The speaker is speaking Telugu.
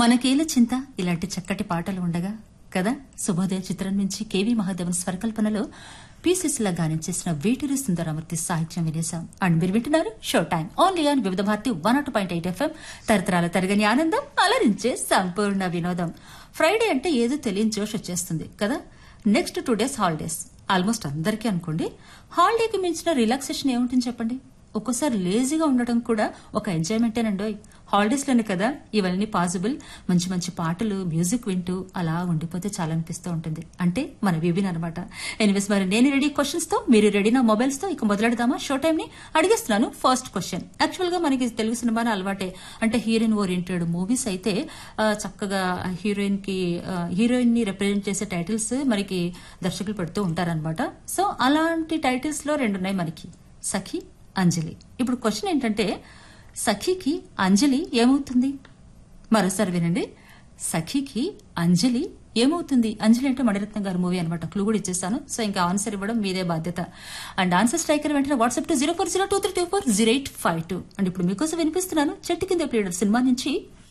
మనకేల చింత ఇలాంటి చక్కటి పాటలు ఉండగా కదా శుభోదయ చిత్రం నుంచి కేవీ మహాదేవన్ స్వరకల్పనలో పీసీసీలా గానం చేసిన వేటూరి సుందరమూర్తి సాహిత్యం వినేశాం అండ్ మీరు వింటున్నారు show time only on Vividh Bharati one naught point eight FM తరతరాల తరగని ఆనందం అలరించే సంపూర్ణ వినోదం ఫ్రైడే అంటే ఏదో తెలియని జోష్ వచ్చేస్తుంది కదా next two days holidays almost అందరికీ అనుకోండి హాలిడేకి మించిన రిలాక్సేషన్ ఏముంటుంది చెప్పండి ఒక్కోసారి లేజీగా ఉండడం కూడా ఒక ఎంజాయ్మెంటేనండోయ్ హాలిడేస్ లోనే కదా ఇవన్నీ పాసిబుల్ మంచి మంచి పాటలు మ్యూజిక్ వింటూ అలా ఉండిపోతే చాలా అనిపిస్తూ ఉంటుంది అంటే మన విభిన్ అనమాట ఎనివేస్ మరి నేను రెడీ క్వశ్చన్స్ తో మీరు రెడీ నా మొబైల్స్ తో ఇక మొదలెడదామా షో టైం ని అడిగేస్తున్నాను ఫస్ట్ క్వశ్చన్ యాక్చువల్ గా మనకి తెలుగు సినిమాని అలవాటే అంటే హీరోయిన్ ఓరియంటెడ్ మూవీస్ అయితే ఆ, చక్కగా హీరోయిన్ కి హీరోయిన్ ని రిప్రజెంట్ చేసే టైటిల్స్ మనకి దర్శకులు పెడుతూ ఉంటారనమాట సో అలాంటి టైటిల్స్ లో రెండు ఉన్నాయి మనకి సఖి అంజలి ఇప్పుడు క్వశ్చన్ ఏంటంటే సఖికి అంజలి ఏమవుతుంది మరోసారి వినండి సఖికి అంజలి ఏమవుతుంది అంజలి అంటే మణిరత్నం గారి మూవీ అనమాట క్లూ కూడా ఇచ్చేసాను సో ఇంకా ఆన్సర్ ఇవ్వడం మీదే బాధ్యత అండ్ ఆన్సర్ స్ట్రైకర్ వెంటనే WhatsApp two zero four zero two three two four zero eight five two and ఇప్పుడు మీకోసం వినిపిస్తున్నాను చెట్టు కింద ప్లేడర్ సినిమా నుంచి